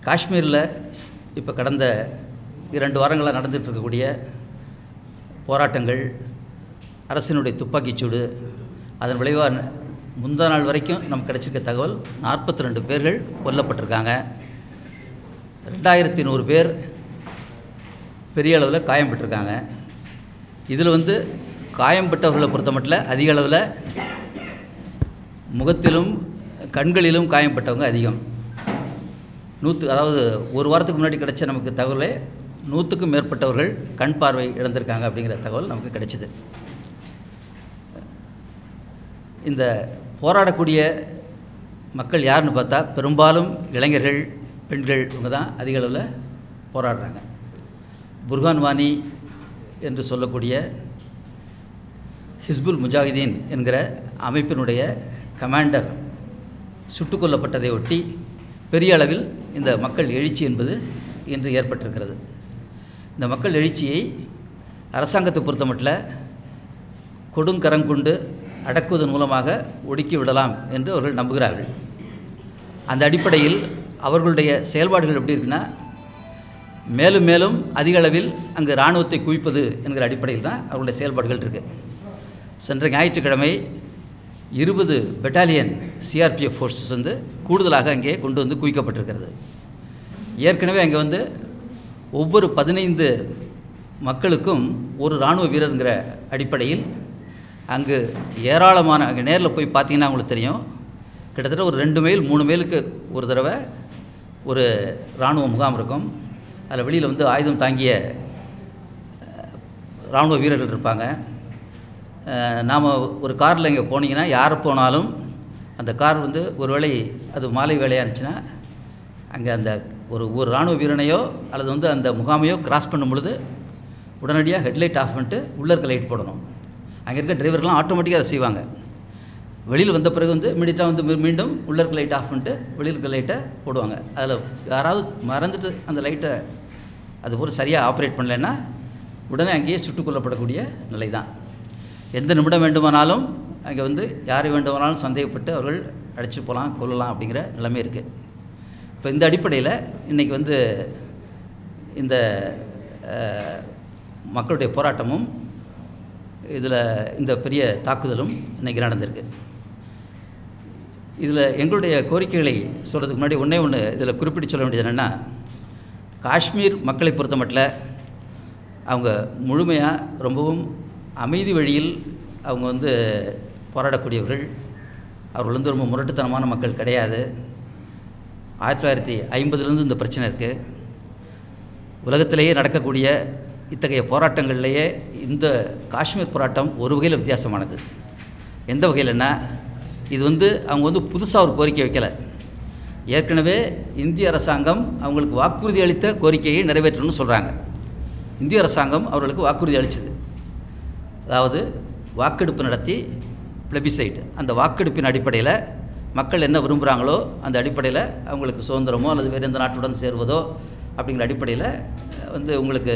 காஷ்மீரில் இப்போ கடந்த இரண்டு வாரங்களாக நடந்துட்டு இருக்கக்கூடிய போராட்டங்கள் அரசினுடைய துப்பாக்கிச்சூடு அதன் விளைவாக முந்தா நாள் வரைக்கும் நமக்கு கிடைச்சிருக்க தகவல் நாற்பத்தி ரெண்டு பேர்கள் கொல்லப்பட்டிருக்காங்க ரெண்டாயிரத்தி நூறு பேர் பெரிய அளவில் காயம்பட்டிருக்காங்க இதில் வந்து காயம்பட்டவர்களை பொறுத்த மட்டும் அதிக அளவில் முகத்திலும் கண்களிலும் காயம்பட்டவங்க அதிகம் நூற்று அதாவது ஒரு வாரத்துக்கு முன்னாடி கிடைச்ச நமக்கு தகவலே நூற்றுக்கும் மேற்பட்டவர்கள் கண் பார்வை இழந்திருக்காங்க அப்படிங்கிற தகவல் நமக்கு கிடைச்சிது இந்த போராடக்கூடிய மக்கள் யாருன்னு பார்த்தா பெரும்பாலும் இளைஞர்கள் பெண்கள் இவங்க தான் அதிக அளவில் போராடுறாங்க புர்கான் வானி என்று சொல்லக்கூடிய ஹிஸ்புல் முஜாஹிதீன் என்கிற அமைப்பினுடைய கமாண்டர் சுட்டுக் கொல்லப்பட்டதை ஒட்டி பெரிய அளவில் இந்த மக்கள் எழுச்சி என்பது இன்று ஏற்பட்டிருக்கிறது இந்த மக்கள் எழுச்சியை அரசாங்கத்தை பொறுத்தமட்டில் கொடுங்கரங்கொண்டு அடக்குவதன் மூலமாக ஒடுக்கி விடலாம் என்று அவர்கள் நம்புகிறார்கள் அந்த அடிப்படையில் அவர்களுடைய செயல்பாடுகள் எப்படி இருக்குன்னா மேலும் மேலும் அதிக அளவில் அங்கு இராணுவத்தை குவிப்பது என்கிற அடிப்படையில் தான் அவர்களுடைய செயல்பாடுகள் இருக்குது சென்ற ஞாயிற்றுக்கிழமை இருபது பெட்டாலியன் சிஆர்பிஎஃப் ஃபோர்ஸஸ் வந்து கூடுதலாக அங்கே கொண்டு வந்து குவிக்கப்பட்டிருக்கிறது ஏற்கனவே அங்கே வந்து ஒவ்வொரு பதினைந்து மக்களுக்கும் ஒரு இராணுவ வீரருங்கிற அடிப்படையில் அங்கு ஏராளமான அங்கே நேரில் போய் பார்த்தீங்கன்னா உங்களுக்கு தெரியும் கிட்டத்தட்ட ஒரு ரெண்டு மைல் மூணு மைலுக்கு ஒரு தடவை ஒரு இராணுவ முகாம் இருக்கும் அதில் வெளியில் வந்து ஆயுதம் தாங்கிய இராணுவ வீரர்கள் இருப்பாங்க நாம் ஒரு காரில் இங்கே போனீங்கன்னா யார் போனாலும் அந்த கார் வந்து ஒருவேளை அது மாலை வேலையாக இருந்துச்சுன்னா அங்கே அந்த ஒரு ஒரு இராணுவ வீரனையோ அல்லது வந்து அந்த முகாமையோ கிராஸ் பண்ணும் பொழுது உடனடியாக ஹெட்லைட் ஆஃப் பண்ணிட்டு உள்ளே இருக்க லைட் போடணும் அங்கே இருக்க டிரைவர்லாம் ஆட்டோமேட்டிக்காக அதை செய்வாங்க வெளியில் வந்த பிறகு வந்து இமீடியட்டாக வந்து மீ- மீண்டும் உள்ளே இருக்க லைட் ஆஃப் பண்ணிட்டு வெளியில் இருக்க லைட்டை போடுவாங்க அதில் யாராவது மறந்துட்டு அந்த லைட்டை அது போல் சரியாக ஆப்ரேட் பண்ணலைன்னா உடனே அங்கேயே சுட்டுக் கொல்லப்படக்கூடிய நிலை தான் எந்த நிமிடம் வேண்டுமானாலும் அங்கே வந்து யாரை வேண்டுமானாலும் சந்தேகப்பட்டு அவர்கள் அடிச்சுட்டு போகலாம் கொல்லலாம் அப்படிங்கிற நிலைமை இருக்குது இப்போ இந்த அடிப்படையில் இன்றைக்கி வந்து இந்த அஹ், மக்களுடைய போராட்டமும் இதில் இந்த பெரிய தாக்குதலும் இன்றைக்கி நடந்திருக்கு இதில் எங்களுடைய கோரிக்கைகளை சொல்கிறதுக்கு முன்னாடி ஒன்றே ஒன்று இதில் குறிப்பிட்டு சொல்ல வேண்டியது என்னென்னா காஷ்மீர் மக்களை பொறுத்த மட்டும் அவங்க முழுமையாக ரொம்பவும் அமைதி வழியில் அவங்க வந்து போராடக்கூடியவர்கள் அவர்கள் வந்து ரொம்ப முரட்டுத்தனமான மக்கள் கிடையாது ஆயிரத்தி தொள்ளாயிரத்தி ஐம்பதுலேருந்து இந்த பிரச்சனை இருக்குது உலகத்திலேயே நடக்கக்கூடிய இத்தகைய போராட்டங்கள்லேயே இந்த காஷ்மீர் போராட்டம் ஒரு வகையில் வித்தியாசமானது எந்த வகையிலன்னா இது வந்து அவங்க வந்து புதுசாக ஒரு கோரிக்கை வைக்கலை ஏற்கனவே இந்திய அரசாங்கம் அவங்களுக்கு வாக்குறுதி அளித்த கோரிக்கையை நிறைவேற்றணும்னு சொல்கிறாங்க இந்திய அரசாங்கம் அவர்களுக்கு வாக்குறுதி அளித்தது அதாவது வாக்கெடுப்பு நடத்தி பிளபிசைட் அந்த வாக்கெடுப்பின் அடிப்படையில் மக்கள் என்ன விரும்புகிறாங்களோ அந்த அடிப்படையில் அவங்களுக்கு சுதந்திரமோ அல்லது வேறு எந்த நாட்டுடன் சேருவதோ அப்படிங்கிற அடிப்படையில் அஹ், வந்து உங்களுக்கு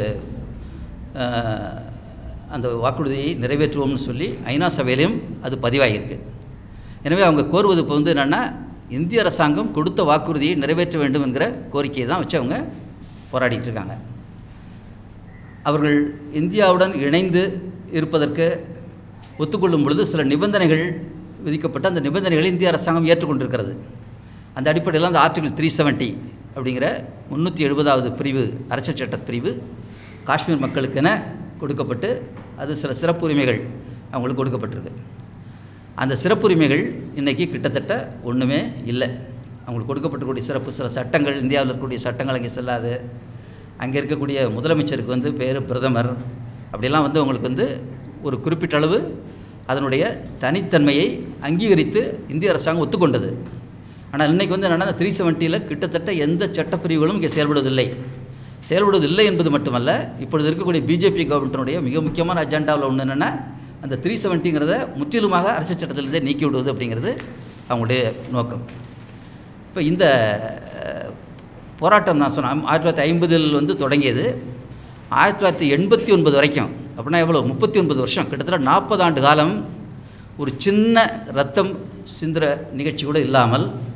அஹ், அந்த வாக்குறுதியை நிறைவேற்றுவோம்னு சொல்லி ஐநா சபையிலையும் அது பதிவாகியிருக்கு எனவே அவங்க கோருவது இப்போ வந்து என்னென்னா இந்திய அரசாங்கம் கொடுத்த வாக்குறுதியை நிறைவேற்ற வேண்டும் என்கிற கோரிக்கையை தான் வச்சு அவங்க போராடிட்டு இருக்காங்க அவர்கள் இந்தியாவுடன் இணைந்து இருப்பதற்கு ஒத்துக்கொள்ளும் பொழுது சில நிபந்தனைகள் விதிக்கப்பட்டு அந்த நிபந்தனைகளை இந்திய அரசாங்கம் ஏற்றுக்கொண்டிருக்கிறது அந்த அடிப்படையில் அந்த ஆர்டிகல் த்ரீ செவன்ட்டி அப்படிங்கிற முந்நூற்றி எழுபதாவது பிரிவு அரசியல் சட்ட பிரிவு காஷ்மீர் மக்களுக்கென கொடுக்கப்பட்டு அது சில சிறப்புரிமைகள் அவங்களுக்கு கொடுக்கப்பட்டிருக்கு அந்த சிறப்புரிமைகள் இன்றைக்கி கிட்டத்தட்ட ஒன்றுமே இல்லை அவங்களுக்கு கொடுக்கப்பட்டிருக்கக்கூடிய சிறப்பு சில சட்டங்கள் இந்தியாவில் இருக்கக்கூடிய சட்டங்கள் அங்கே செல்லாது அங்கே இருக்கக்கூடிய முதலமைச்சருக்கு வந்து பேர் பிரதமர் அப்படிலாம் வந்து அவங்களுக்கு வந்து ஒரு குறிப்பிட்ட அளவு அதனுடைய தனித்தன்மையை அங்கீகரித்து இந்திய அரசாங்கம் ஒத்துக்கொண்டது ஆனால் இன்றைக்கி வந்து என்னென்னா த்ரீ செவன்ட்டியில் கிட்டத்தட்ட எந்த சட்டப்பிரிவுகளும் இங்கே செயல்படுவதில்லை செயல்படுவதில்லை என்பது மட்டுமல்ல இப்பொழுது இருக்கக்கூடிய பிஜேபி கவர்மெண்ட்டினுடைய மிக முக்கியமான அஜெண்டாவில் ஒன்று என்னென்னா அந்த த்ரீ செவன்ட்டிங்கிறத முற்றிலுமாக அரசியல் சட்டத்திலிருந்தே நீக்கி விடுவது அப்படிங்கிறது அவங்களுடைய நோக்கம் இப்போ இந்த அஹ், போராட்டம் நான் சொன்னேன் ஆயிரத்தி தொள்ளாயிரத்தி ஐம்பதில் வந்து தொடங்கியது ஆயிரத்தி தொள்ளாயிரத்தி எண்பத்தி ஒன்பது வரைக்கும் அப்படின்னா எவ்வளோ முப்பத்தி ஒன்பது வருஷம் கிட்டத்தட்ட நாற்பது ஆண்டு காலம் ஒரு சின்ன ரத்தம் சிந்துற நிகழ்ச்சி கூட இல்லாமல்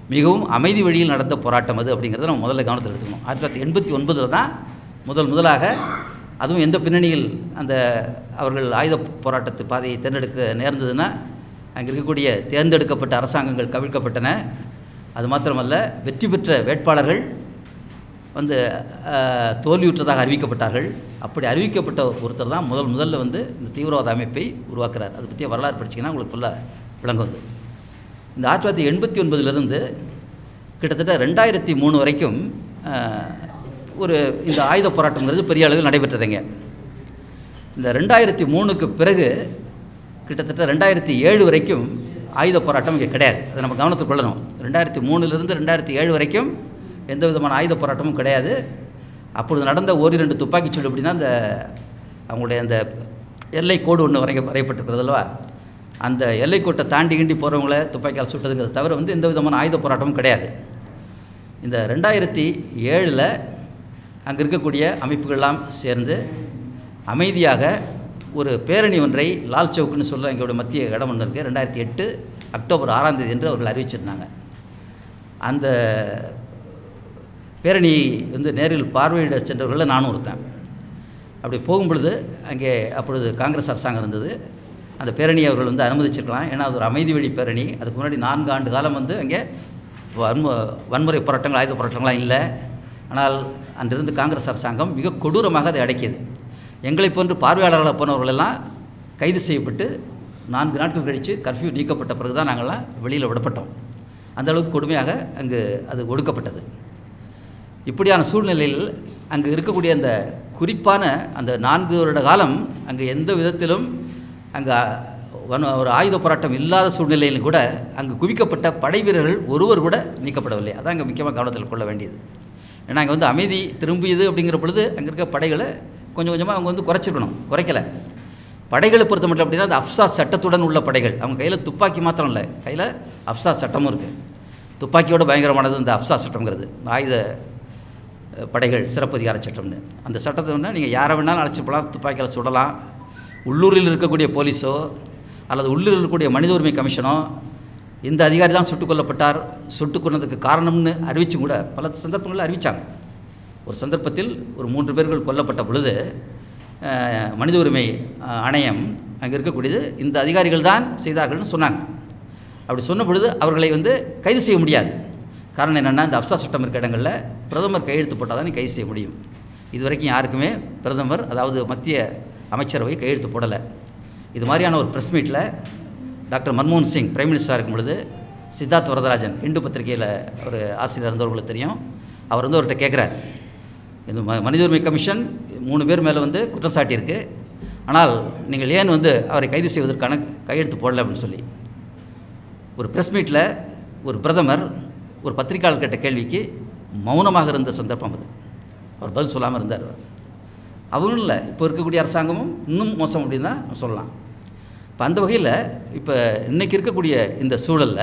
மிகவும் அமைதி வழியில் நடந்த போராட்டம் அது அப்படிங்கிறத நம்ம முதல்ல கவனத்தில் எடுத்துக்கணும் ஆயிரத்தி தொள்ளாயிரத்தி எண்பத்தி ஒன்பதில் தான் முதல் முதலாக அதுவும் எந்த பின்னணியில் அந்த அவர்கள் ஆயுத போராட்டத்து பாதையை தேர்ந்தெடுக்க நேர்ந்ததுன்னா அங்கே இருக்கக்கூடிய தேர்ந்தெடுக்கப்பட்ட அரசாங்கங்கள் கவிழ்க்கப்பட்டன அது மாத்திரமல்ல வெற்றி பெற்ற வேட்பாளர்கள் வந்து அஹ், தோல்வியுற்றதாக அறிவிக்கப்பட்டார்கள் அப்படி அறிவிக்கப்பட்ட ஒருத்தர் தான் முதல் முதல்ல வந்து இந்த தீவிரவாத அமைப்பை உருவாக்குறார் அதை பற்றிய வரலாறு படிச்சிங்கன்னா உங்களுக்கு ஃபுல்லாக விளங்கும் அது இந்த ஆயிரத்தி தொள்ளாயிரத்தி எண்பத்தி ஒன்பதுலேருந்து கிட்டத்தட்ட ரெண்டாயிரத்தி மூணு வரைக்கும் அஹ், ஒரு இந்த ஆயுத போராட்டங்கிறது பெரிய அளவில் நடைபெற்றதுங்க இந்த ரெண்டாயிரத்தி மூணுக்கு பிறகு கிட்டத்தட்ட ரெண்டாயிரத்தி ஏழு வரைக்கும் ஆயுத போராட்டம் இங்கே கிடையாது அதை நம்ம கவனத்துக்கு கொள்ளணும் ரெண்டாயிரத்தி மூணுலேருந்து ரெண்டாயிரத்தி ஏழு வரைக்கும் எந்த விதமான ஆயுத போராட்டமும் கிடையாது அப்பொழுது நடந்த ஓரிரண்டு துப்பாக்கிச்சூடு அப்படின்னா அந்த அவங்களுடைய அந்த எல்லை கோடு ஒன்று வரைய வரையப்பட்டிருக்கிறது அல்லவா அந்த எல்லைக்கோட்டை தாண்டி கிண்டி போகிறவங்கள துப்பாக்கியால் சுட்டதுங்கிறத தவிர வந்து எந்த விதமான ஆயுத போராட்டமும் கிடையாது இந்த ரெண்டாயிரத்தி ஏழில் அங்கே இருக்கக்கூடிய அமைப்புகள்லாம் சேர்ந்து அமைதியாக ஒரு பேரணி ஒன்றை லால் சவுக்குன்னு சொல்ல எங்களுடைய மத்திய இடம் ஒன்று இருக்குது ரெண்டாயிரத்தி எட்டு அக்டோபர் ஆறாம் தேதி என்று அவர்கள் அறிவிச்சிருந்தாங்க அந்த பேரணி வந்து நேரில் பார்வையிட சென்றவர்களில் நானும் ஒருத்தன் அப்படி போகும் பொழுது அங்கே அப்பொழுது காங்கிரஸ் அரசாங்கம் இருந்தது அந்த பேரணியை அவர்கள் வந்து அனுமதிச்சிருக்கலாம் ஏன்னா அது ஒரு அமைதி வழி பேரணி அதுக்கு முன்னாடி நான்கு ஆண்டு காலம் வந்து அங்கே வன்மு வன்முறை போராட்டங்கள் ஆயுத போராட்டங்கள்லாம் இல்லை ஆனால் அன்றிருந்து காங்கிரஸ் அரசாங்கம் மிக கொடூரமாக அதை அடக்கியது எங்களைப் போன்று பார்வையாளர்களாக போனவர்களெல்லாம் கைது செய்யப்பட்டு நான்கு நாட்கள் கழித்து கர்ஃப்யூ நீக்கப்பட்ட பிறகு தான் நாங்கள்லாம் வெளியில் விடப்பட்டோம் அந்த அளவுக்கு கொடுமையாக அங்கு அது ஒடுக்கப்பட்டது இப்படியான சூழ்நிலையில் அங்கு இருக்கக்கூடிய அந்த குறிப்பான அந்த நான்கு வருட காலம் அங்கு எந்த விதத்திலும் அங்கு வன்- ஒரு ஆயுத போராட்டம் இல்லாத சூழ்நிலையில் கூட அங்கு குவிக்கப்பட்ட படை வீரர்கள் ஒருவர் கூட நீக்கப்படவில்லை அதான் அங்கே முக்கியமாக கவனத்தில் கொள்ள வேண்டியது ஏன்னா அங்கே வந்து அமைதி திரும்பியது அப்படிங்கிற பொழுது அங்கே இருக்க படைகளை கொஞ்சம் கொஞ்சமாக அவங்க வந்து குறைச்சிருக்கணும் குறைக்கலை படைகளை பொறுத்த மட்டும் அப்படின்னா அந்த அப்சா சட்டத்துடன் உள்ள படைகள் அவங்க கையில் துப்பாக்கி மாத்திரம் இல்லை கையில் அப்சா சட்டமும் இருக்குது துப்பாக்கியோட பயங்கரமானது இந்த அப்சா சட்டம்ங்கிறது இந்த ஆயுத அஹ், படைகள் சிறப்பதிகார சட்டம்னு அந்த சட்டத்தை வந்து நீங்கள் யாரை வேணாலும் அழைச்சி போகலாம் துப்பாக்கியால் சுடலாம் உள்ளூரில் இருக்கக்கூடிய போலீஸோ அல்லது உள்ளூரில் இருக்கக்கூடிய மனித உரிமை கமிஷனோ இந்த அதிகாரி தான் சுட்டுக் கொல்லப்பட்டார் சுட்டுக் கொன்னதுக்கு காரணம்னு அறிவிச்சும் கூட பல சந்தர்ப்பங்களில் அறிவித்தாங்க ஒரு சந்தர்ப்பத்தில் ஒரு மூன்று பேர்கள் கொல்லப்பட்ட பொழுது அஹ், மனித உரிமை அஹ், ஆணையம் அங்கே இருக்கக்கூடியது இந்த அதிகாரிகள் தான் செய்தார்கள்னு சொன்னாங்க அப்படி சொன்ன பொழுது அவர்களை வந்து கைது செய்ய முடியாது காரணம் என்னென்னா இந்த அப்சா சட்டம் இருக்க இடங்களில் பிரதமர் கையெழுத்து போட்டால் தான் கைது செய்ய முடியும் இது வரைக்கும் யாருக்குமே பிரதமர் அதாவது மத்திய அமைச்சரவை கையெழுத்து போடலை இது மாதிரியான ஒரு ப்ரெஸ் மீட்டில் டாக்டர் மன்மோகன் சிங் பிரைம் மினிஸ்டராக இருக்கும் பொழுது சித்தார்த் வரதராஜன் இந்து பத்திரிகையில் ஒரு ஆசிரியர் இருந்தவர்களுக்கு தெரியும் அவர் வந்து அவர்கிட்ட கேட்குறார் இந்த ம மனித உரிமை கமிஷன் மூணு பேர் மேலே வந்து குற்றம் சாட்டியிருக்கு ஆனால் நீங்கள் ஏன் வந்து அவரை கைது செய்வதற்கான கையெழுத்து போடல அப்படின்னு சொல்லி ஒரு ப்ரெஸ் மீட்டில் ஒரு பிரதமர் ஒரு பத்திரிகையாளர் கேட்ட கேள்விக்கு மௌனமாக இருந்த சந்தர்ப்பம் அது அவர் பதில் சொல்லாமல் இருந்தார் அவரும் இல்லை இப்போ இருக்கக்கூடிய அரசாங்கமும் இன்னும் மோசம் அப்படின்னு தான் சொல்லலாம் இப்போ அந்த வகையில் இப்போ இன்றைக்கி இருக்கக்கூடிய இந்த சூழலில்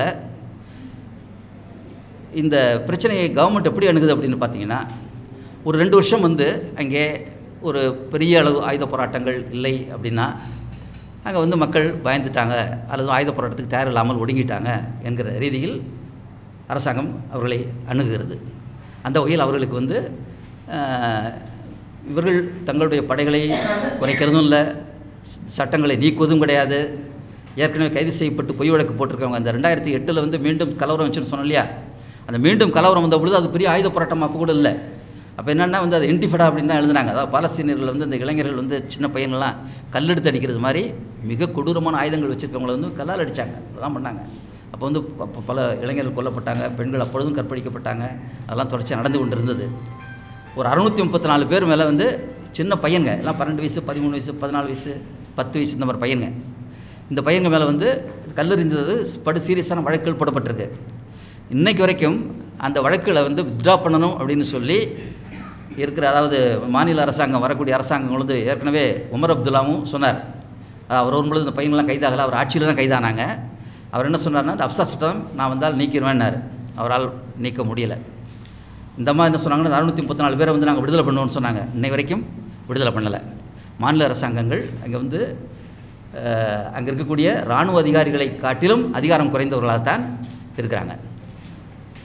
இந்த பிரச்சனையை கவர்மெண்ட் எப்படி அணுகுது அப்படின்னு பார்த்தீங்கன்னா ஒரு ரெண்டு வருஷம் வந்து அங்கே ஒரு பெரிய அளவு ஆயுத போராட்டங்கள் இல்லை அப்படின்னா அங்கே வந்து மக்கள் பயந்துட்டாங்க அல்லது ஆயுத போராட்டத்துக்கு தயார் இல்லாமல் ஒடுங்கிட்டாங்க என்கிற ரீதியில் அரசாங்கம் அவர்களை அணுகுகிறது அந்த வகையில் அவர்களுக்கு வந்து ஆஹ், இவர்கள் தங்களுடைய படைகளை குறைக்கிறதும் இல்லை ச- சட்டங்களை நீக்குவதும் கிடையாது ஏற்கனவே கைது செய்யப்பட்டு பொய் வழக்கு போட்டிருக்கவங்க அந்த ரெண்டாயிரத்தி எட்டில் வந்து மீண்டும் கலவரம் வச்சுன்னு சொன்னோம் இல்லையா அந்த மீண்டும் கலவரம் வந்த பொழுது அது பெரிய ஆயுத போராட்டம் அப்போ கூட இல்லை அப்போ என்னென்னா வந்து அது இன்டிஃபடா அப்படின்னு தான் எழுதுனாங்க அதாவது பாலஸ்தீனியர்கள் வந்து இந்த இளைஞர்கள் வந்து சின்ன பையன்கள்லாம் கல்லெடுத்து அடிக்கிறது மாதிரி மிக கொடூரமான ஆயுதங்கள் வச்சுருக்கவங்கள வந்து கல்லால் அடித்தாங்க அதெல்லாம் பண்ணாங்க அப்போ வந்து ப- பல இளைஞர்கள் கொல்லப்பட்டாங்க பெண்கள் அப்பொழுதும் கற்பழிக்கப்பட்டாங்க அதெல்லாம் தொடர்ச்சி நடந்து கொண்டு இருந்தது ஒரு அறுநூற்றி முப்பத்தி நாலு பேர் மேலே வந்து சின்ன பையங்க எல்லாம் பன்னெண்டு வயசு பதிமூணு வயசு பதினாலு வயசு பத்து வயசு இந்த மாதிரி பையங்க இந்த பையங்க மேலே வந்து கல்லெறிஞ்சது படு சீரியஸான வழக்குகள் போடப்பட்டிருக்கு இன்னைக்கு வரைக்கும் அந்த வழக்குகளை வந்து வித்ட்ரா பண்ணணும் அப்படின்னு சொல்லி இருக்கிற அதாவது மாநில அரசாங்கம் வரக்கூடிய அரசாங்கம் வந்து ஏற்கனவே உமர் அப்துல்லாவும் சொன்னார் அஹ் அவர் வரும்பொழுது இந்த பையன்கள்லாம் கைதாகல அவர் ஆட்சியில் தான் கைதானாங்க அவர் என்ன சொன்னார்னா இந்த அப்சா சட்டம் நான் வந்தால் நீக்கிடுவேன்னாரு அவரால் நீக்க முடியலை இந்த அம்மா என்ன சொன்னாங்கன்னா அறுநூற்றி முப்பத்தி நாலு பேரை வந்து நாங்கள் விடுதலை பண்ணுவோம்னு சொன்னாங்க இன்னை வரைக்கும் விடுதலை பண்ணலை மாநில அரசாங்கங்கள் அங்கே வந்து அங்கே இருக்கக்கூடிய இராணுவ அதிகாரிகளை காட்டிலும் அதிகாரம் குறைந்தவர்களாகத்தான் இருக்கிறாங்க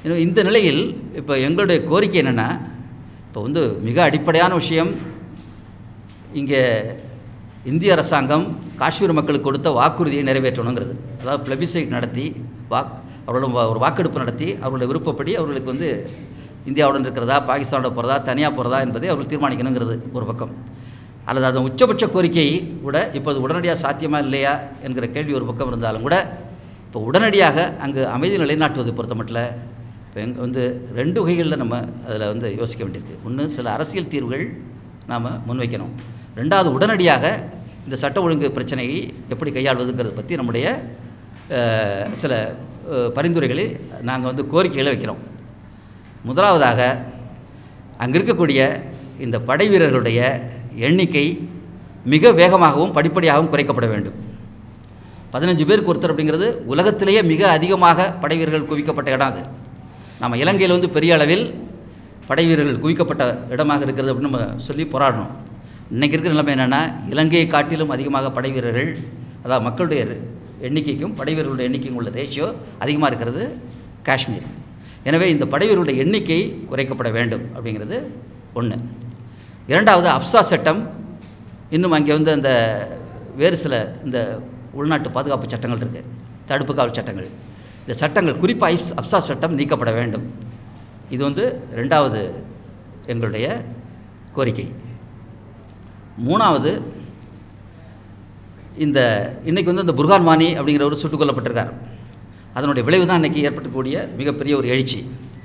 எனவே இந்த நிலையில் இப்போ எங்களுடைய கோரிக்கை என்னென்னா இப்போ வந்து மிக அடிப்படையான விஷயம் இங்கே இந்திய அரசாங்கம் காஷ்மீர் மக்களுக்கு கொடுத்த வாக்குறுதியை நிறைவேற்றணுங்கிறது அதாவது பிளபிசைட் நடத்தி வாக் அவர்களோட வா- ஒரு வாக்கெடுப்பு நடத்தி அவர்களுடைய விருப்பப்படி அவர்களுக்கு வந்து இந்தியாவுடன் இருக்கிறதா பாகிஸ்தானோட போகிறதா தனியாக போகிறதா என்பதை அவர்கள் தீர்மானிக்கணுங்கிறது ஒரு பக்கம் அல்லது அதன் உச்சபட்ச கோரிக்கை கூட இப்போது உடனடியாக சாத்தியமா இல்லையா என்கிற கேள்வி ஒரு பக்கம் இருந்தாலும் கூட இப்போ உடனடியாக அங்கு அமைதி நிலைநாட்டுவதை பொறுத்த மட்டும் இப்போ எங்க வந்து ரெண்டு வகைகளில் நம்ம அதில் வந்து யோசிக்க வேண்டியிருக்கு ஒன்று சில அரசியல் தீர்வுகள் நாம் முன்வைக்கணும் ரெண்டாவது உடனடியாக இந்த சட்ட ஒழுங்கு பிரச்சனையை எப்படி கையாள்வதுங்கிறத பற்றி நம்முடைய அஹ், சில அஹ், பரிந்துரைகளை நாங்கள் வந்து கோரிக்கைகளை வைக்கிறோம் முதலாவதாக அங்கே இருக்கக்கூடிய இந்த படை வீரர்களுடைய எண்ணிக்கை மிக வேகமாகவும் படிப்படியாகவும் குறைக்கப்பட வேண்டும் பதினஞ்சு பேருக்கு ஒருத்தர் அப்படிங்கிறது உலகத்திலேயே மிக அதிகமாக படை வீரர்கள் குவிக்கப்பட்ட இடம் அது நம்ம இலங்கையில் வந்து பெரிய அளவில் படை வீரர்கள் குவிக்கப்பட்ட இடமாக இருக்கிறது அப்படின்னு நம்ம சொல்லி போராடணும் இன்றைக்கி இருக்கிற நிலைமை என்னென்னா இலங்கையை காட்டிலும் அதிகமாக படை வீரர்கள் அதாவது மக்களுடைய எண்ணிக்கைக்கும் படை வீரர்களுடைய எண்ணிக்கைக்கும் உள்ள ரேஷியோ அதிகமாக இருக்கிறது காஷ்மீர் எனவே இந்த படை வீரர்களுடைய எண்ணிக்கை குறைக்கப்பட வேண்டும் அப்படிங்கிறது ஒன்று இரண்டாவது அப்சா சட்டம் இன்னும் அங்கே வந்து அந்த வேறு சில இந்த உள்நாட்டு பாதுகாப்பு சட்டங்கள் இருக்குது தடுப்பு காவல் சட்டங்கள் இந்த சட்டங்கள் குறிப்பாக அப்ஸ்- அப்சா சட்டம் நீக்கப்பட வேண்டும் இது வந்து ரெண்டாவது எங்களுடைய கோரிக்கை மூணாவது இந்த இன்னைக்கு வந்து இந்த புர்கான் வாணி அப்படிங்கிறவர் சுட்டுக் கொல்லப்பட்டிருக்கார் அதனுடைய விளைவு தான் இன்றைக்கி ஏற்பட்டக்கூடிய மிகப்பெரிய ஒரு எழுச்சி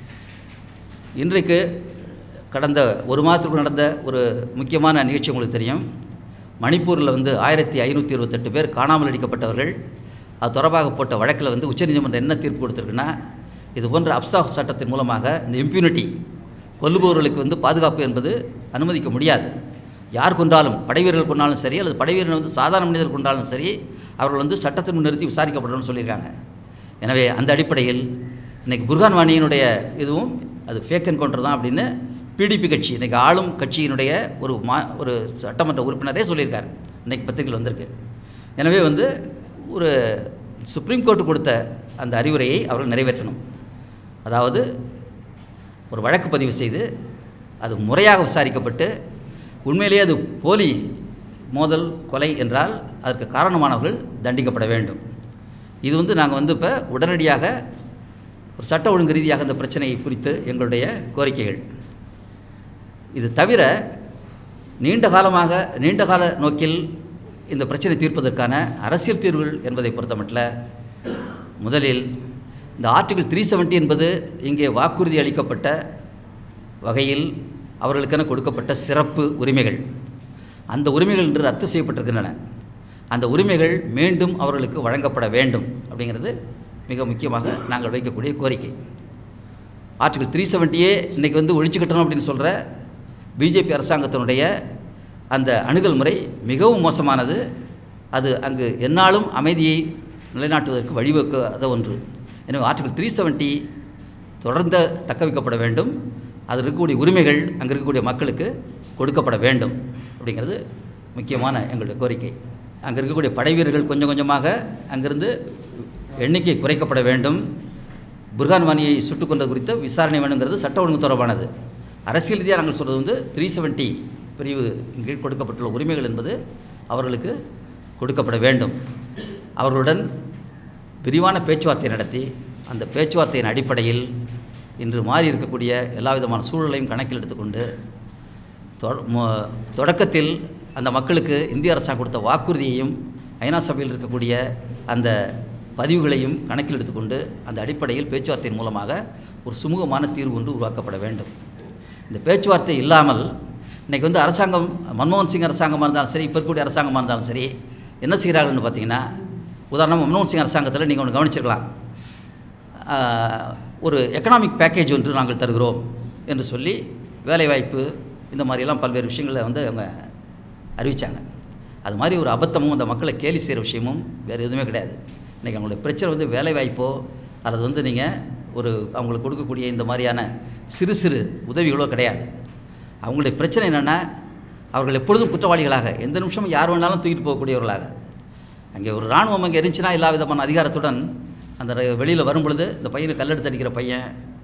இன்றைக்கு கடந்த ஒரு மாதத்துக்கு நடந்த ஒரு முக்கியமான நிகழ்ச்சி உங்களுக்கு தெரியும் மணிப்பூரில் வந்து ஆயிரத்தி ஐநூற்றி இருபத்தெட்டு பேர் காணாமல் அடிக்கப்பட்டவர்கள் அது தொடர்பாக போட்ட வழக்கில் வந்து உச்சநீதிமன்றம் என்ன தீர்ப்பு கொடுத்துருக்குன்னா இது போன்ற அப்சா சட்டத்தின் மூலமாக இந்த இம்ப்யூனிட்டி கொல்லுபவர்களுக்கு வந்து பாதுகாப்பு என்பது அனுமதிக்க முடியாது யார் கொண்டாலும் படை வீரர்கள் கொண்டாலும் சரி அல்லது படை வீரர்கள் வந்து சாதாரண மனிதர் கொண்டாலும் சரி அவர்கள் வந்து சட்டத்தின் முன் நிறுத்தி விசாரிக்கப்படணும்னு சொல்லியிருக்காங்க எனவே அந்த அடிப்படையில் இன்றைக்கி புர்கான் வாணியினுடைய இதுவும் அது ஃபேக் என்கவுண்டர் தான் அப்படின்னு பிடிபி கட்சி இன்றைக்கி ஆளும் கட்சியினுடைய ஒரு மா ஒரு சட்டமன்ற உறுப்பினரே சொல்லியிருக்காரு இன்றைக்கி பத்திரிகையில் வந்திருக்கு எனவே வந்து ஒரு சுப்ரீம் கோர்ட்டு கொடுத்த அந்த அறிவுரையை அவர்கள் நிறைவேற்றணும் அதாவது ஒரு வழக்கு பதிவு செய்து அது முறையாக விசாரிக்கப்பட்டு உண்மையிலேயே அது போலி மோதல் கொலை என்றால் அதற்கு காரணமானவர்கள் தண்டிக்கப்பட வேண்டும் இது வந்து நாங்கள் வந்து இப்போ உடனடியாக ஒரு சட்ட ஒழுங்கு ரீதியாக இந்த பிரச்சனை குறித்து எங்களுடைய கோரிக்கைகள் இது தவிர நீண்ட காலமாக நீண்ட கால நோக்கில் இந்த பிரச்சனை தீர்ப்பதற்கான அரசியல் தீர்வுகள் என்பதை பொறுத்தமட்டில் முதலில் இந்த ஆர்டிகிள் த்ரீ செவன்ட்டி என்பது இங்கே வாக்குறுதி அளிக்கப்பட்ட வகையில் அவர்களுக்கென கொடுக்கப்பட்ட சிறப்பு உரிமைகள் அந்த உரிமைகள் இன்று ரத்து செய்யப்பட்டிருக்கின்றன அந்த உரிமைகள் மீண்டும் அவர்களுக்கு வழங்கப்பட வேண்டும் அப்படிங்கிறது மிக முக்கியமாக நாங்கள் வைக்கக்கூடிய கோரிக்கை ஆர்டிகல் த்ரீ செவன்ட்டியே இன்றைக்கி வந்து ஒழிச்சுக்கிட்டணும் அப்படின்னு சொல்கிற பிஜேபி அரசாங்கத்தினுடைய அந்த அணுகல் முறை மிகவும் மோசமானது அது அங்கு எந்நாளும் அமைதியை நிலைநாட்டுவதற்கு வழிவகுக்காத ஒன்று எனவே ஆர்டிகல் த்ரீ செவன்ட்டி தொடர்ந்து தக்க வைக்கப்பட வேண்டும் அதில் இருக்கக்கூடிய உரிமைகள் அங்கே இருக்கக்கூடிய மக்களுக்கு கொடுக்கப்பட வேண்டும் அப்படிங்கிறது முக்கியமான எங்களுடைய கோரிக்கை அங்கே இருக்கக்கூடிய படை வீரர்கள் கொஞ்சம் கொஞ்சமாக அங்கிருந்து எண்ணிக்கை குறைக்கப்பட வேண்டும் புர்கான் வாணியை சுட்டுக் கொண்டது குறித்த விசாரணை வேணுங்கிறது சட்ட ஒழுங்கு தொடர்பானது அரசியல் ரீதியாக நாங்கள் சொல்கிறது வந்து த்ரீ செவன்ட்டி பிரிவு கீழ் கொடுக்கப்பட்டுள்ள உரிமைகள் என்பது அவர்களுக்கு கொடுக்கப்பட வேண்டும் அவர்களுடன் விரிவான பேச்சுவார்த்தை நடத்தி அந்த பேச்சுவார்த்தையின் அடிப்படையில் இன்று மாறி இருக்கக்கூடிய எல்லா விதமான சூழலையும் கணக்கில் எடுத்துக்கொண்டு தொ- மொ- தொடக்கத்தில் அந்த மக்களுக்கு இந்திய அரசாங்கம் கொடுத்த வாக்குறுதியையும் ஐநா சபையில் இருக்கக்கூடிய அந்த பதிவுகளையும் கணக்கில் எடுத்துக்கொண்டு அந்த அடிப்படையில் பேச்சுவார்த்தையின் மூலமாக ஒரு சுமூகமான தீர்வு ஒன்று உருவாக்கப்பட வேண்டும் இந்த பேச்சுவார்த்தை இல்லாமல் இன்றைக்கி வந்து அரசாங்கம் மன்மோகன் சிங் அரசாங்கமாக இருந்தாலும் சரி இப்போ இருக்கக்கூடிய அரசாங்கமாக இருந்தாலும் சரி என்ன செய்கிறார்கள்னு பார்த்தீங்கன்னா உதாரணமாக மன்மோகன் சிங் அரசாங்கத்தில் நீங்கள் ஒன்று கவனிச்சிருக்கலாம் ஆஹ், ஒரு எக்கனாமிக் பேக்கேஜ் ஒன்று நாங்கள் தருகிறோம் என்று சொல்லி வேலைவாய்ப்பு இந்த மாதிரியெல்லாம் பல்வேறு விஷயங்களை வந்து அவங்க அறிவித்தாங்க அது மாதிரி ஒரு அபத்தமும் அந்த மக்களை கேலி செய்கிற விஷயமும் வேறு எதுவுமே கிடையாது இன்றைக்கி அவங்களுடைய பிரச்சனை வந்து வேலைவாய்ப்போ அல்லது வந்து நீங்கள் ஒரு அவங்களுக்கு கொடுக்கக்கூடிய இந்த மாதிரியான சிறு சிறு உதவிகளோ கிடையாது அவங்களுடைய பிரச்சனை என்னென்னா அவர்கள் எப்பொழுதும் குற்றவாளிகளாக எந்த நிமிஷமும் யார் வேணாலும் தூக்கிட்டு போகக்கூடியவர்களாக அங்கே ஒரு இராணுவம் அங்கே இருந்துச்சுன்னா எல்லா விதமான அதிகாரத்துடன் அந்த வெளியில் வரும் பொழுது இந்த பையனை கல்லெடுத்து அடிக்கிற பையன்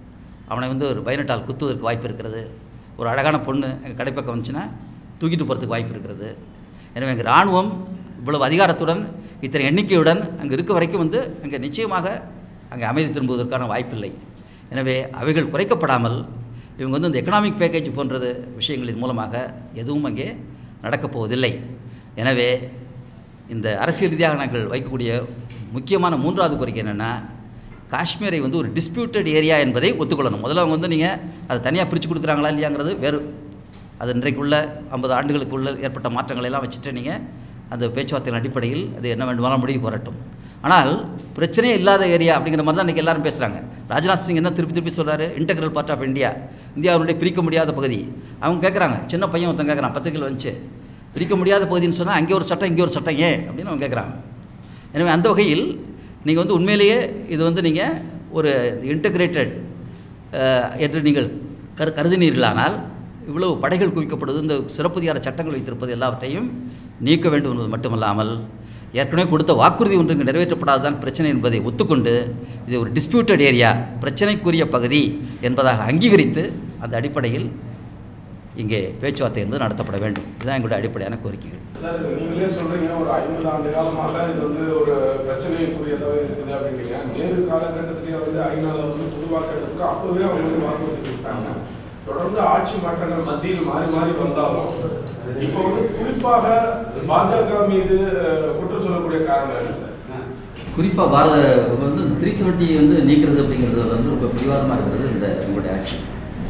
அவனை வந்து ஒரு பயனட்டால் குத்துவதற்கு வாய்ப்பு இருக்கிறது ஒரு அழகான பொண்ணு எங்கள் கடைப்பக்கம் வந்துச்சுன்னா தூக்கிட்டு போகிறதுக்கு வாய்ப்பு இருக்கிறது எனவே எங்கள் இராணுவம் இவ்வளவு அதிகாரத்துடன் இத்தனை எண்ணிக்கையுடன் அங்கே இருக்க வரைக்கும் வந்து அங்கே நிச்சயமாக அங்கே அமைதி திரும்புவதற்கான வாய்ப்பில்லை எனவே அவைகள் குறைக்கப்படாமல் இவங்க வந்து இந்த எக்கனாமிக் பேக்கேஜ் போன்றது விஷயங்களின் மூலமாக எதுவும் அங்கே நடக்கப் போவதில்லை எனவே இந்த அரசியல் ரீதியாக நாங்கள் வைக்கக்கூடிய முக்கியமான மூன்றாவது கோரிக்கை என்னென்னா காஷ்மீரை வந்து ஒரு டிஸ்பியூட்டட் ஏரியா என்பதை ஒத்துக்கொள்ளணும் முதல்ல அவங்க வந்து நீங்கள் அதை தனியாக பிரித்து கொடுக்குறாங்களா இல்லையாங்கிறது வேறு அது இன்றைக்குள்ள ஐம்பது ஆண்டுகளுக்குள்ள ஏற்பட்ட மாற்றங்களை எல்லாம் வச்சுட்டு நீங்கள் அந்த பேச்சுவார்த்தையின் அடிப்படையில் அது என்ன வேண்டுமானாலும் முடிவுக்கு வரட்டும் ஆனால் பிரச்சனையே இல்லாத ஏரியா அப்படிங்கிற மாதிரி தான் இன்றைக்கி எல்லாரும் பேசுகிறாங்க ராஜ்நாத் சிங் என்ன திருப்பி திருப்பி சொல்கிறாரு இன்டெக்ரல் பார்ட் ஆஃப் இந்தியா இந்தியாவுடைய பிரிக்க முடியாத பகுதி அவங்க கேட்குறாங்க சின்ன பையன் ஒருத்தன் கேட்குறான் பத்திரிக்கையில் வந்துச்சு பிரிக்க முடியாத பகுதின்னு சொன்னால் அங்கே ஒரு சட்டம் இங்கே ஒரு சட்டம் ஏன் அப்படின்னு அவங்க கேட்குறாங்க எனவே அந்த வகையில் நீங்கள் வந்து உண்மையிலேயே இது வந்து நீங்கள் ஒரு இன்டகிரேட்டட் என்று நீங்கள் கரு கருதினீர்களானால் இவ்வளவு படைகள் குவிக்கப்படுவது இந்த சிறப்புதிகார சட்டங்கள் வைத்திருப்பது எல்லாவற்றையும் நீக்க வேண்டும் என்பது மட்டுமல்லாமல் ஏற்கனவே கொடுத்த வாக்குறுதி ஒன்று இங்கு நிறைவேற்றப்படாததான் பிரச்சனை என்பதை ஒத்துக்கொண்டு இது ஒரு டிஸ்பியூட்டட் ஏரியா பிரச்சனைக்குரிய பகுதி என்பதாக அங்கீகரித்து அந்த அடிப்படையில் இங்கே பேச்சுவார்த்தை என்பது நடத்தப்பட வேண்டும் இதுதான் எங்களுடைய அடிப்படையான கோரிக்கைகள் சார் நீங்களே சொல்றீங்க ஒரு ஐம்பது ஆண்டு காலமாக இது வந்து ஒரு பிரச்சனைக்குரியதாக இருக்குது அப்படிங்கிறீங்க நேரு காலகட்டத்திலேயே வந்து ஐநால வந்து புதுவாக்கிறதுக்கு அப்பவே அவங்க வந்து வாக்குறுதி கொடுத்தாங்க தொடர்ந்து ஆட்சி மாற்றங்கள் மத்தியில் மாறி மாறி வந்தாலும் இப்போ வந்து குறிப்பாக பாஜக மீது அஹ், குற்றம் சொல்லக்கூடிய காரணம் என்ன சார் குறிப்பாக பாரத வந்து இந்த த்ரீ செவன்ட்டி வந்து நீக்கிறது அப்படிங்கிறது வந்து ரொம்ப பிடிவாதமாக இருக்கிறது இந்த எங்களுடைய ஆக்ஷன்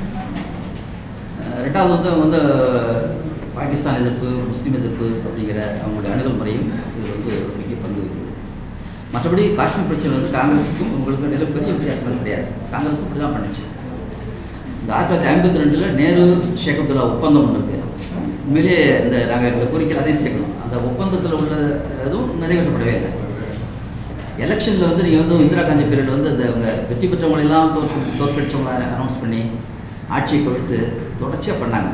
அஹ் ரெண்டாவது வந்து அவங்க வந்து பாகிஸ்தான் எதிர்ப்பு முஸ்லீம் எதிர்ப்பு அப்படிங்கிற அவங்களுடைய அணுகல் முறையும் இதில் வந்து ஒரு முக்கிய பங்கு இருக்குது மற்றபடி காஷ்மீர் பிரச்சனை வந்து காங்கிரஸுக்கும் உங்களுக்கு இடையில பெரிய வித்தியாசங்கள் கிடையாது காங்கிரஸ் இப்படி தான் பண்ணுச்சு இந்த ஆயிரத்தி தொள்ளாயிரத்தி ஐம்பத்தி ரெண்டில் நேரு ஷேக் அப்துல்லா ஒப்பந்தம் ஒன்று இருக்குது உண்மையிலேயே இந்த நாங்கள் எங்களை கோரிக்கை அதையும் சேர்க்கணும் அந்த ஒப்பந்தத்தில் உள்ள எதுவும் நிறைவேற்றப்படவே இல்லை எலெக்ஷனில் வந்து நீங்கள் வந்து இந்திரா காந்தி பீரியட் வந்து அந்த அவங்க வெற்றி பெற்றவங்களெல்லாம் தோற்று தோற்கடிச்சவங்கள அனௌன்ஸ் பண்ணி ஆட்சியை கொடுத்து தொடர்ச்சியாக பண்ணாங்க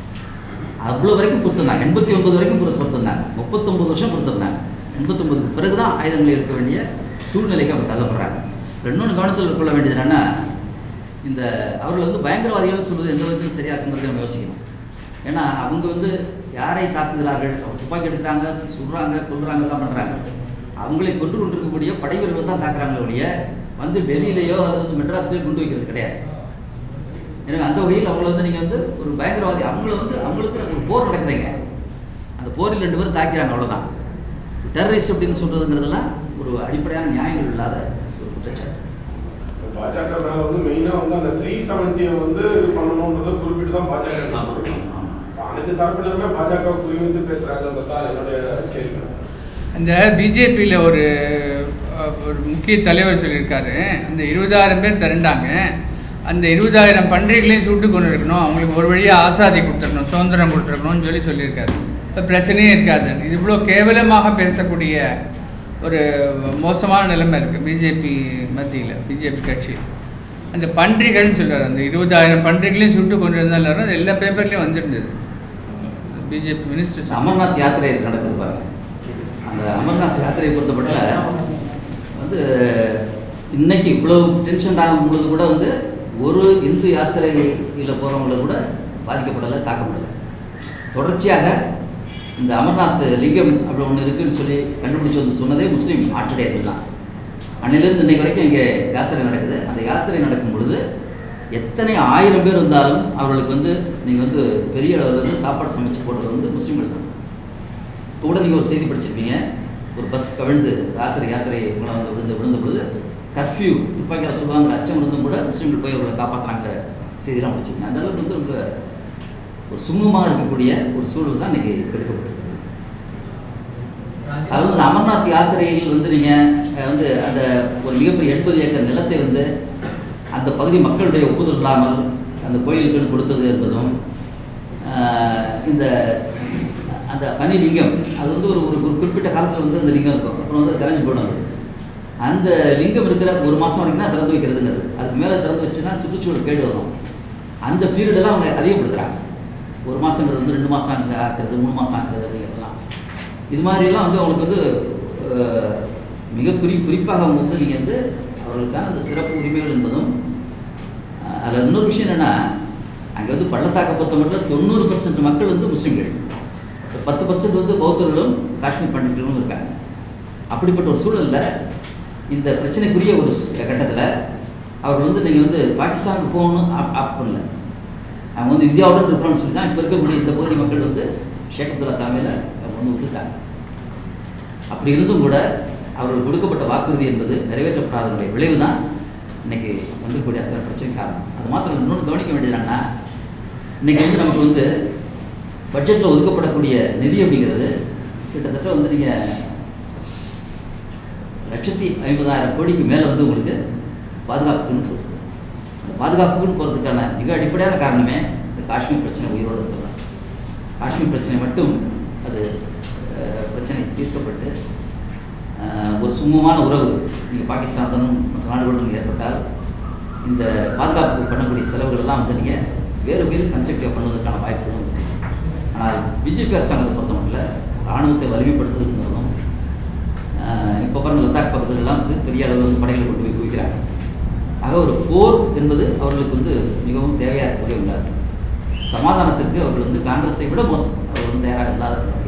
அவ்வளோ வரைக்கும் பொறுத்திருந்தாங்க எண்பத்தி ஒன்பது வரைக்கும் பொறுத்து பொறுத்திருந்தாங்க முப்பத்தொம்பது வருஷம் பொறுத்திருந்தாங்க எண்பத்தொம்பதுக்கு பிறகு தான் ஆயுதங்களை எடுக்க வேண்டிய சூழ்நிலைக்கு அவங்க தள்ளப்படுறாங்க இன்னொன்று கவனத்தில் கொள்ள வேண்டியது என்னென்னா இந்த அவர்கள் வந்து பயங்கரவாதிகள் சொல்வது எந்த விதத்தில் சரியாக இருக்குங்கிறத நம்ம யோசிக்கணும் ஏன்னா அவங்க வந்து யாரை தாக்குகிறார்கள் அவங்க துப்பாக்கி எடுக்கிறாங்க சுடுறாங்க கொல்றாங்க எல்லாம் பண்ணுறாங்க அவங்களை கொண்டு கொண்டிருக்கக்கூடிய படை வீரர்கள் தான் தாக்குறாங்களே ஒழிய வந்து டெல்லியிலேயோ அது வந்து மெட்ராஸ்லேயோ குண்டு வைக்கிறது கிடையாது எனவே அந்த வகையில் அவங்கள வந்து நீங்கள் வந்து ஒரு பயங்கரவாதி அவங்கள வந்து அவங்களுக்கு ஒரு போர் நடக்குதுங்க அந்த போரில் ரெண்டு பேரும் தாக்கிறாங்க அவ்வளோதான் டெரரிஸ்ட் அப்படின்னு சொல்கிறதுங்கிறதெல்லாம் ஒரு அடிப்படையான நியாயங்கள் இல்லாத ஒரு குற்றச்சாட்டு பாஜக மேல வந்து மெயினா வந்து அந்த த்ரீ செவன்ட்டியை வந்து இது பண்ணணுன்றதை குறிப்பிட்டு தான் பாஜக ஆமா. சொல்றாங்க. அனைத்து தரப்பினருமே பாஜக குறிவைத்து பேசுறாங்கன்றது தான் என்னுடைய கேள்வி அந்த பிஜேபியில் ஒரு அஹ், ஒரு முக்கிய தலைவர் சொல்லியிருக்காரு அந்த இருபதாயிரம் பேர் திரண்டாங்க அந்த இருபதாயிரம் பன்றிகளையும் சுட்டு கொண்டு இருக்கணும் அவங்களுக்கு ஒரு வழியாக ஆசாதி கொடுத்துருக்கணும் சுதந்திரம் கொடுத்துருக்கணும்னு சொல்லி சொல்லியிருக்காரு இப்போ பிரச்சனையே இருக்காது இது இவ்வளோ கேவலமாக பேசக்கூடிய ஒரு மோசமான நிலைமை இருக்குது பிஜேபி மத்தியில் பிஜேபி கட்சியில் அந்த பன்றிகள்னு சொல்றாரு அந்த இருபதாயிரம் பன்றிகளையும் சுட்டு கொண்டு இருந்தாலும் அது எல்லா பேப்பர்லேயும் வந்துருந்தது பிஜேபி மினிஸ்டர் அமர்நாத் யாத்திரை நடக்குது பாருங்க அந்த அமர்நாத் யாத்திரையை பொறுத்தப்பட்ட வந்து இன்னைக்கு இவ்வளவு டென்ஷன் ஆகும் பொழுது கூட வந்து ஒரு இந்து யாத்திரையில் போகிறவங்கள கூட பாதிக்கப்படலை தாக்கப்படலை தொடர்ச்சியாக இந்த அமர்நாத் லிங்கம் அப்படி ஒன்று இருக்குன்னு சொல்லி கண்டுபிடிச்சு வந்து சொன்னதே முஸ்லீம் ஆட்டுடையர்கள் தான் அன்னிலிருந்து இன்னைக்கு வரைக்கும் இங்கே யாத்திரை நடக்குது அந்த யாத்திரை நடக்கும் பொழுது எத்தனை ஆயிரம் பேர் வந்தாலும் அவர்களுக்கு வந்து நீங்கள் வந்து பெரிய அளவில் வந்து சாப்பாடு சமைச்சு போடுறது வந்து முஸ்லீம்கள் தான் இப்போ கூட நீங்கள் ஒரு செய்தி படிச்சிருப்பீங்க ஒரு பஸ் கவிழ்ந்து ராத்திரி யாத்திரை மூலம் வந்து விழுந்து விழுந்த பொழுது கர்ஃப்யூ துப்பாக்கியால் சொல்லுவாங்க அச்சம் இருந்தும் கூட முஸ்லீம்கள் போய் அவர்களை காப்பாற்றுறாங்கிற செய்திலாம் படிச்சிருக்கேன் அந்த அளவுக்கு வந்து ரொம்ப ஒரு சுமூகமாக இருக்கக்கூடிய ஒரு சூழல் தான் இன்னைக்கு கெடுக்கப்பட்டிருக்கு அது வந்து அமர்நாத் யாத்திரையில் வந்து நீங்கள் வந்து அந்த ஒரு மிகப்பெரிய எண்பது ஏக்கர் நிலத்தை வந்து அந்த பகுதி மக்களுடைய ஒப்புதல் இல்லாமல் அந்த கோயிலுக்குன்னு கொடுத்தது என்பதும் ஆஹ், இந்த அந்த பனி லிங்கம் அது வந்து ஒரு ஒரு ஒரு குறிப்பிட்ட காலத்தில் வந்து அந்த லிங்கம் இருக்கும் அப்புறம் வந்து அது கரைஞ்சு போயிடும் அது. அந்த லிங்கம் இருக்கிற ஒரு மாதம் வரைக்கும் தான் திறந்து வைக்கிறதுங்கிறது அதுக்கு மேலே திறந்து வச்சுன்னா சுற்றுச்சூழல் கேடு வரும் அந்த பீரியடெல்லாம் அவங்க அதிகப்படுத்துகிறாங்க ஒரு மாதங்கிறது வந்து ரெண்டு மாதம் ஆக்குறது மூணு மாதம் ஆக்குறது அப்படிங்கிறதெல்லாம் இது மாதிரியெல்லாம் வந்து அவங்களுக்கு வந்து அஹ், மிக குறி குறிப்பாக அவங்க வந்து நீங்கள் வந்து அவர்களுக்கான அந்த சிறப்பு உரிமைகள் என்பதும் அஹ், அதில் இன்னொரு விஷயம் என்னென்னா அங்கே வந்து பள்ளத்தாக்கை பொறுத்த மட்டும் தொண்ணூறு பர்சன்ட் மக்கள் வந்து முஸ்லீம்கள் பத்து பர்சன்ட் வந்து பௌத்தர்களும் காஷ்மீர் பண்டிட்டுகளும் இருக்காங்க அப்படிப்பட்ட ஒரு சூழலில் இந்த பிரச்சனைக்குரிய ஒரு கட்டத்தில் அவர் வந்து நீங்கள் வந்து பாகிஸ்தானுக்கு போகணும் ஆப் ஆப் பண்ணல அவங்க வந்து இந்தியாவுடன் இருக்கணும்னு சொல்லி தான் இப்போ இருக்கக்கூடிய இந்த பகுதி மக்கள் வந்து ஷேக் அப்துல்லா தலைமையில் அவங்க வந்து ஒத்துக்கிட்டாங்க அப்படி இருந்தும் கூட அவர்களுக்கு கொடுக்கப்பட்ட வாக்குறுதி என்பது நிறைவேற்றப்படாதனுடைய விளைவு தான் இன்னைக்கு வந்திருக்கக்கூடிய அத்தனை பிரச்சனை காரணம் அது மாத்திரம் இல்ல, இன்னொன்று கவனிக்க வேண்டியது என்னன்னா இன்னைக்கு வந்து நமக்கு வந்து பட்ஜெட்டில் ஒதுக்கப்படக்கூடிய நிதி அப்படிங்கிறது கிட்டத்தட்ட வந்து நீங்கள் லட்சத்தி ஐம்பதாயிரம் கோடிக்கு மேலே வந்து உங்களுக்கு பாதுகாப்புக்குன்னு போகுது அந்த பாதுகாப்புக்குன்னு போகிறதுக்கான மிக அடிப்படையான காரணமே இந்த காஷ்மீர் பிரச்சனை உயிரோடு இருக்கிறது தான். காஷ்மீர் பிரச்சனை மட்டும் அது அஹ், பிரச்சனை தீர்க்கப்பட்டு அஹ், ஒரு சுமூகமான உறவு நீங்கள் பாகிஸ்தானுடனும் மற்ற நாடுகளுடன் ஏற்பட்டால் இந்த பாதுகாப்புக்கு பண்ணக்கூடிய செலவுகள் எல்லாம் வந்து நீங்கள் வேறு வகையில் கன்ஸ்ட்ரக்டிவாக பண்ணுவதற்கான வாய்ப்புகளும் இருக்கு. ஆனால் பிஜேபி அரசாங்கத்தை பொறுத்த மட்டும் இராணுவத்தை வலிமைப்படுத்துவதுங்கிறதும் இப்போ பாருங்க லத்தாக் பக்கத்துல எல்லாம் வந்து பெரிய அளவில் வந்து படைகளை கொண்டு போய் குவிக்கிறாங்க ஆக ஒரு போர் என்பது அவர்களுக்கு வந்து மிகவும் தேவையாக இருக்கக்கூடிய ஒன்றாக சமாதானத்திற்கு அவர்கள் வந்து காங்கிரஸை விட மோசம் அவர்கள் வந்து தயாராக இல்லாத